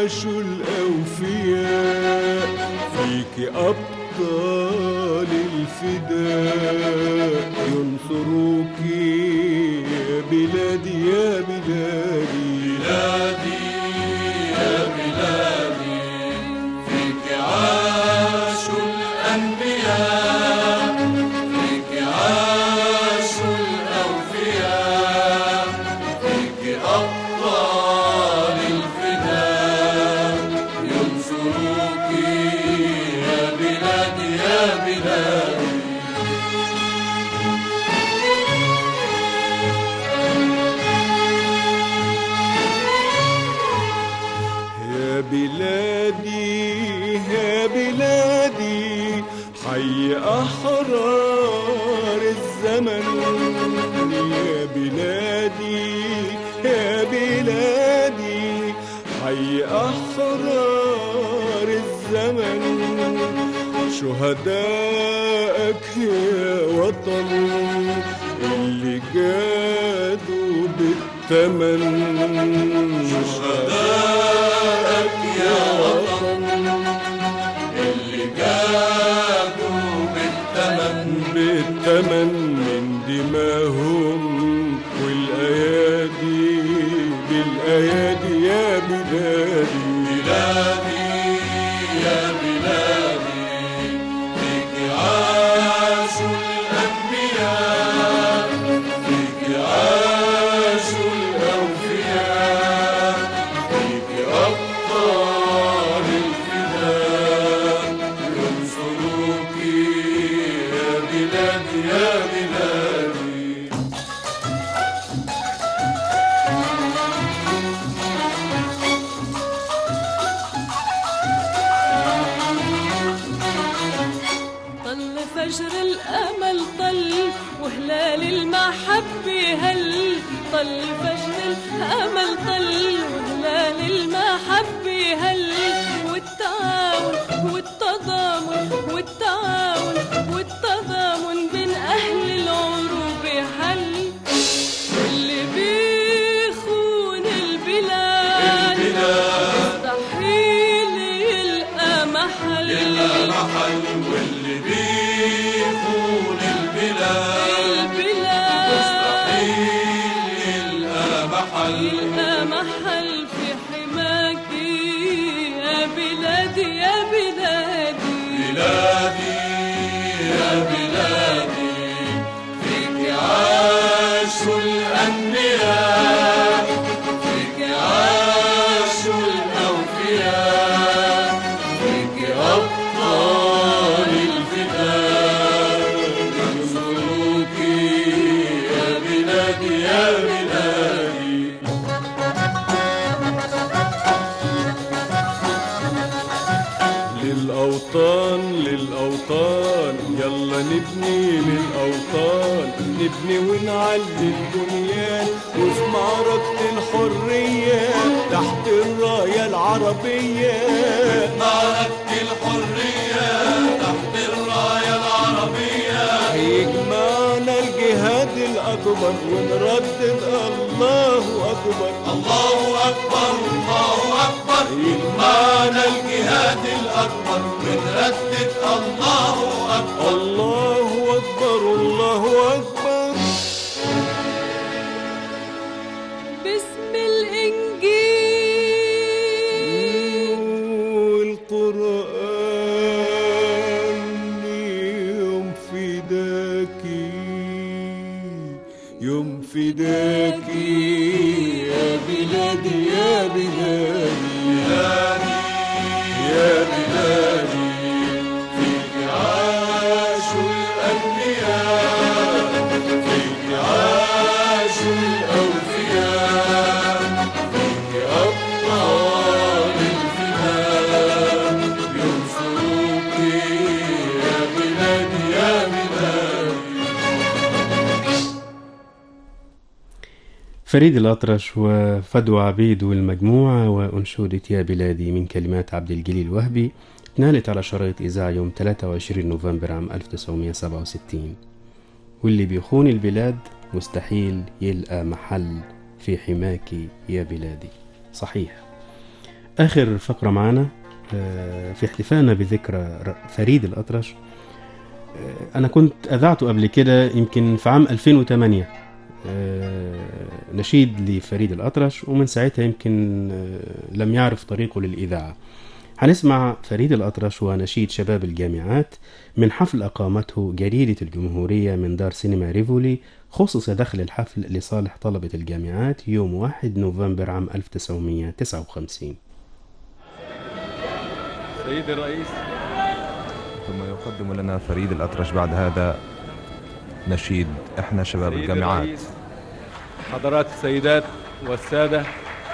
عاشوا الأوفياء فيك أبطال الفداء ينصروك يا بلادي يا بلادي بلادي يا بلادي فيك عاشوا الأنبياء فيك عاشوا الأوفياء فيك أبطال الفداء ينصروك يا بلادي يا بلادي يا بلادي يا بلادي حي أحرار الزمن يا بلادي يا بلادي حي أحرار الزمن شهدائك يا وطن اللي جادوا بالثمن شهدائك يا وطن اللي جادوا بالثمن بالثمن من دماهم والايادي بالايادي يا بلادي بلادي يا بلادي فيك عاشوا الأنبياء فيك عاشوا الأوفياء فيك أبطال الفداء ينصروك يا بلادي يا بلادي طل فجر الأمل طل وهلال المحبة هل طل فجر الأمل طل وهلال المحبة هل والتعاون والتضامن والتعاون والتضامن بين أهل العروبة حل واللي بيخون البلاد مستحيل يلقى محل يلقى محل واللي بيخون البلاد البلاد مستحيل يلقى محل يلقى محل في حماك يا بلادي يا بلادي بلادي يا بلادي فيك عاشوا الأنبياء فيك عاشوا الأوفياء فيك أبطال الفداء ينصروك يا بلادي يا بلادي للأوطان للأوطان يلا نبني للأوطان نبني ونعلي البنيان وفي معركة الحرية تحت الراية العربية معركة الحرية تحت الراية العربية يجمعنا الجهاد الأكبر ونردد الله أكبر الله أكبر الله أكبر يجمعنا الجهاد الأكبر ونردد الله أكبر الله أكبر الله أكبر باسم الإنجيل والقرآن يوم فداكي يوم فداكي يا بلادي يا بلادي يا بلادي فيك عاشوا الأنبياء فيك عاشوا الأوفياء فيك أبطال الفداء ينصروك يا بلادي يا بلادي فريد الأطرش وفدوى عبيد والمجموعة وأنشودة يا بلادي من كلمات عبد الجليل وهبي اتنالت على شرايط إذاعة يوم 23 نوفمبر عام 1967 واللي بيخون البلاد مستحيل يلقى محل في حماك يا بلادي صحيح آخر فقرة معنا آه، في احتفالنا بذكرى ر- فريد الأطرش آه، أنا كنت أذعته قبل كده يمكن في عام 2008 آه، نشيد لفريد الأطرش ومن ساعتها يمكن آه، لم يعرف طريقه للإذاعة هنسمع فريد الأطرش ونشيد شباب الجامعات من حفل أقامته جريدة الجمهورية من دار سينما ريفولي خصص دخل الحفل لصالح طلبة الجامعات يوم 1 نوفمبر عام 1959 سيدي الرئيس ثم يقدم لنا فريد الأطرش بعد هذا نشيد إحنا شباب سيدي الجامعات الرئيس، حضرات السيدات والسادة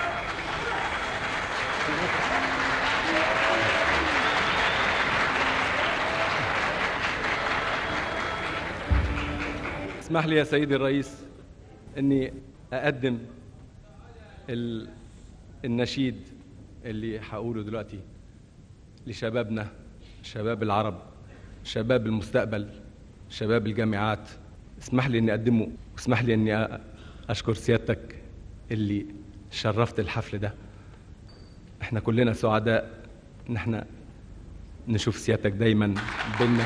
اسمح لي يا سيدي الرئيس اني اقدم ال... النشيد اللي هقوله دلوقتي لشبابنا شباب العرب شباب المستقبل شباب الجامعات اسمح لي اني اقدمه واسمح لي اني أ- اشكر سيادتك اللي شرفت الحفل ده احنا كلنا سعداء ان احنا نشوف سيادتك دايما بينا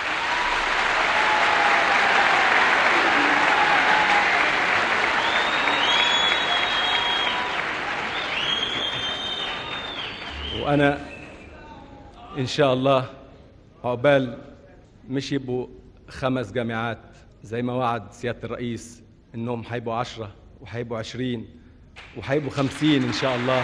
وانا ان شاء الله عقبال مش يبقوا خمس جامعات زي ما وعد سيادة الرئيس انهم هيبقوا عشرة وهيبقوا عشرين وهيبقوا خمسين ان شاء الله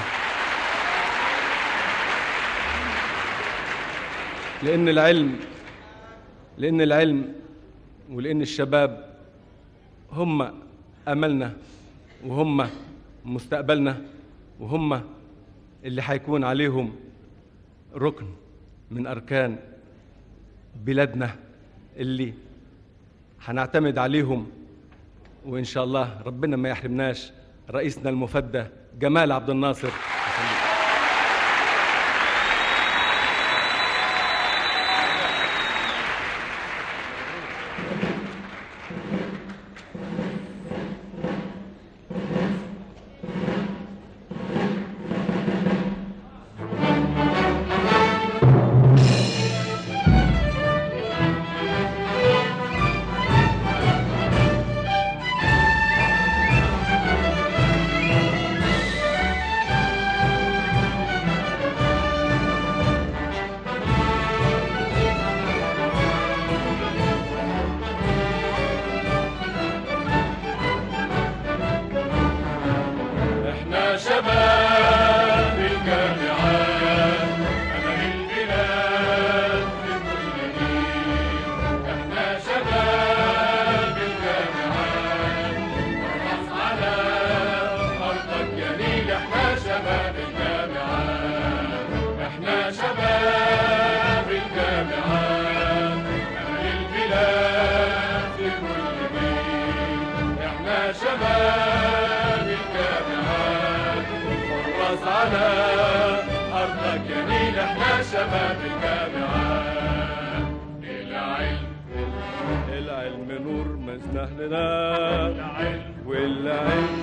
لان العلم لان العلم ولان الشباب هم املنا وهم مستقبلنا وهم اللي هيكون عليهم ركن من اركان بلادنا اللي هنعتمد عليهم وان شاء الله ربنا ما يحرمناش رئيسنا المفدى جمال عبد الناصر احنا شباب الجامعات امل البلاد في كل جيل احنا شباب الجامعات نرقص على ارضك يا نيل احنا شباب الجامعات احنا شباب الجامعات امل البلاد في كل جيل احنا شباب الجامعات حراس على ارضك يا نيل احنا شباب الجامعات العلم العلم نور مزنهلنا والعلم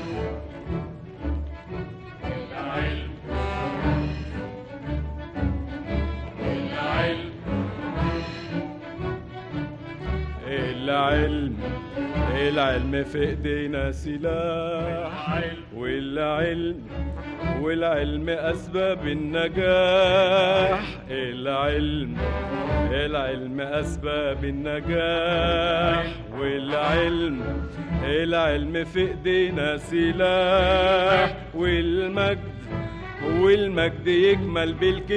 العلم العلم العلم العلم في ايدينا سلاح والعلم والعلم اسباب النجاح العلم العلم اسباب النجاح والعلم العلم في ايدينا سلاح والمجد والمجد يكمل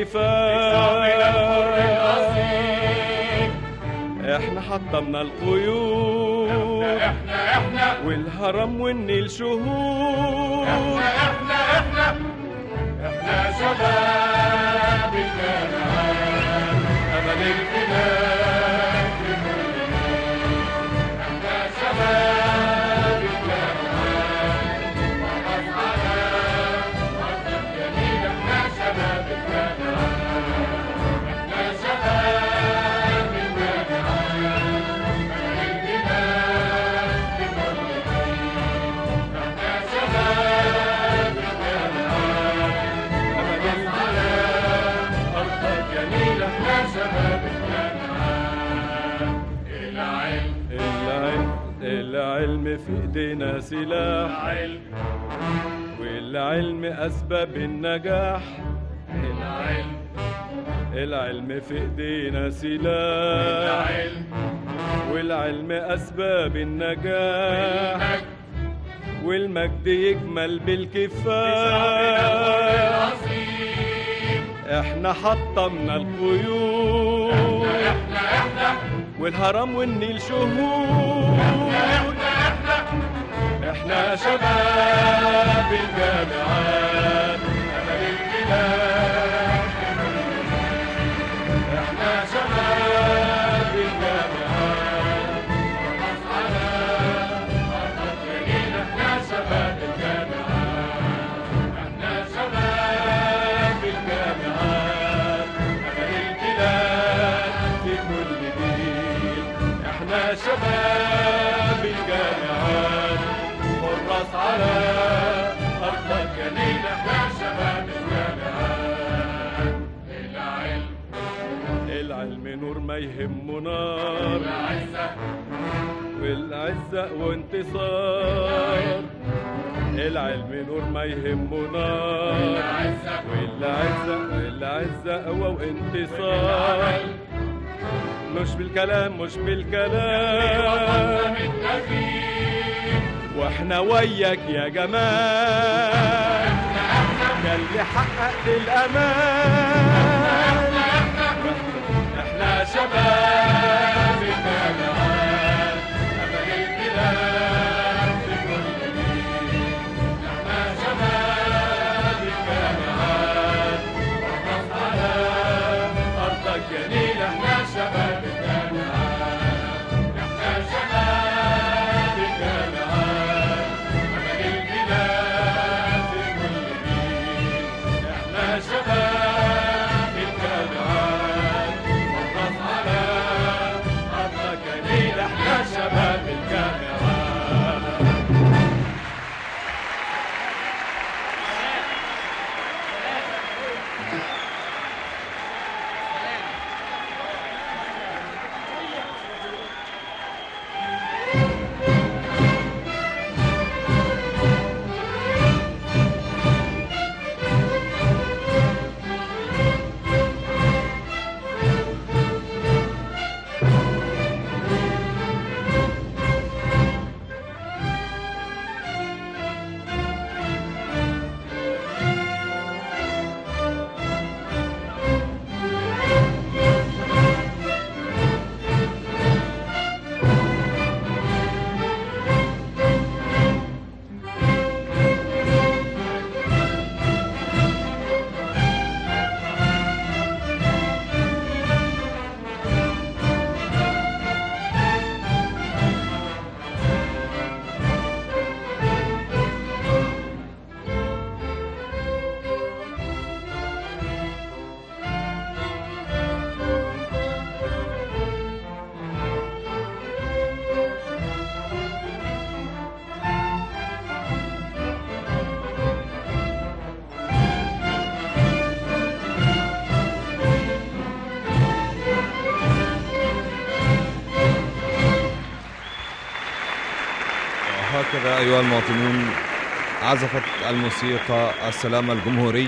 بالكفاح احنا حطمنا القيود احنا احنا والهرم والنيل شهود احنا احنا احنا شباب الجامعات امل البلاد في كل جيل. احنا شباب الجامعات نرقص على ارضك يا نيل احنا شباب الجامعات احنا شباب الجامعات امل البلاد في كل جيل. احنا شباب الجامعات شباب الجامعات العلم العلم العلم في ايدينا سلاح العلم والعلم اسباب النجاح العلم العلم في ايدينا سلاح العلم والعلم اسباب النجاح والمجد يكمل بالكفايه العظيم احنا حطمنا القيود احنا احنا والهرم والنيل شهود احنا شباب الجامعات امل البلاد احنا شباب الجامعات نرقص على أرض الجليل احنا شباب الجامعات احنا شباب الجامعات امل البلاد في كل جيل احنا شباب الجامعات حراس على ارض الجليل احنا شباب الجامعات العلم العلم نور ما يهمه نار العزة والعزة وانتصار العلم نور ما يهمه نار العزة والعزة والعزة قوة وانتصار مش بالكلام مش بالكلام التغيير واحنا وياك يا جمال يا اللي حققت الامان احنا شباب الجامعات امل البلاد في كل جيل احنا شباب الجامعات نرقص على ارض الجليل احنا شباب الجامعات احنا شباب الجامعات امل البلاد في كل جيل احنا شباب الجامعات نرقص على ارض الجليل احنا شباب الجامعات هكذا أيها المواطنون عزفت الموسيقى السلام الجمهوري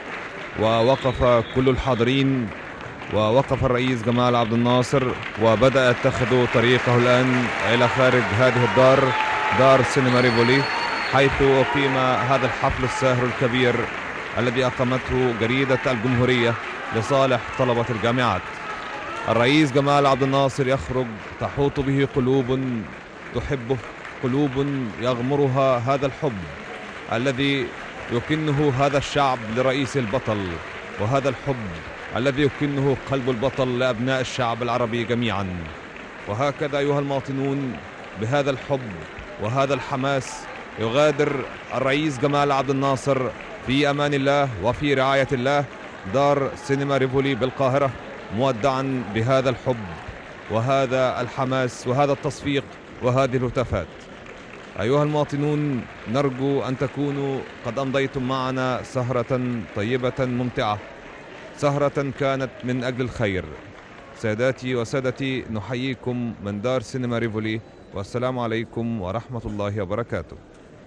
ووقف كل الحاضرين ووقف الرئيس جمال عبد الناصر وبدأ يتخذ طريقه الآن إلى خارج هذه الدار دار سينما ريفولي حيث أقيم هذا الحفل الساهر الكبير الذي أقامته جريدة الجمهورية لصالح طلبة الجامعات الرئيس جمال عبد الناصر يخرج تحوط به قلوب تحبه قلوب يغمرها هذا الحب الذي يكنه هذا الشعب لرئيس البطل وهذا الحب الذي يكنه قلب البطل لأبناء الشعب العربي جميعا وهكذا أيها المواطنون بهذا الحب وهذا الحماس يغادر الرئيس جمال عبد الناصر في أمان الله وفي رعاية الله دار سينما ريفولي بالقاهرة مودعا بهذا الحب وهذا الحماس وهذا التصفيق وهذه الهتافات أيها المواطنون نرجو أن تكونوا قد أمضيتم معنا سهرة طيبة ممتعة سهرة كانت من أجل الخير ساداتي وسادتي نحييكم من دار سينما ريفولي والسلام عليكم ورحمة الله وبركاته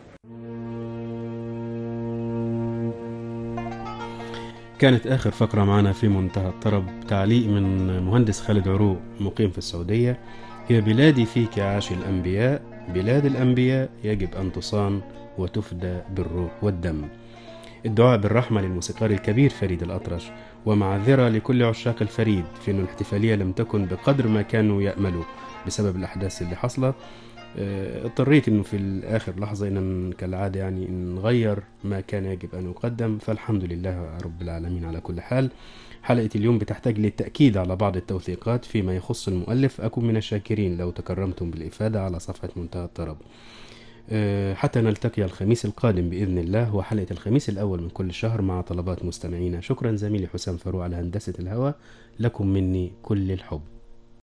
كانت آخر فقرة معنا في منتهى الطرب تعليق من مهندس خالد عروق مقيم في السعودية هي بلادي فيك عاش الأنبياء بلاد الأنبياء يجب أن تصان وتفدى بالروح والدم الدعاء بالرحمة للموسيقار الكبير فريد الأطرش ومعذرة لكل عشاق الفريد في أن الاحتفالية لم تكن بقدر ما كانوا يأملوا بسبب الأحداث اللي حصلت آه، اضطريت انه في الاخر لحظه ان كالعاده يعني نغير ما كان يجب ان يقدم فالحمد لله رب العالمين على كل حال حلقه اليوم بتحتاج للتاكيد على بعض التوثيقات فيما يخص المؤلف اكون من الشاكرين لو تكرمتم بالافاده على صفحه منتهى الطرب آه، حتى نلتقي الخميس القادم باذن الله وحلقه الخميس الاول من كل شهر مع طلبات مستمعينا شكرا زميلي حسام فاروق على هندسه الهواء لكم مني كل الحب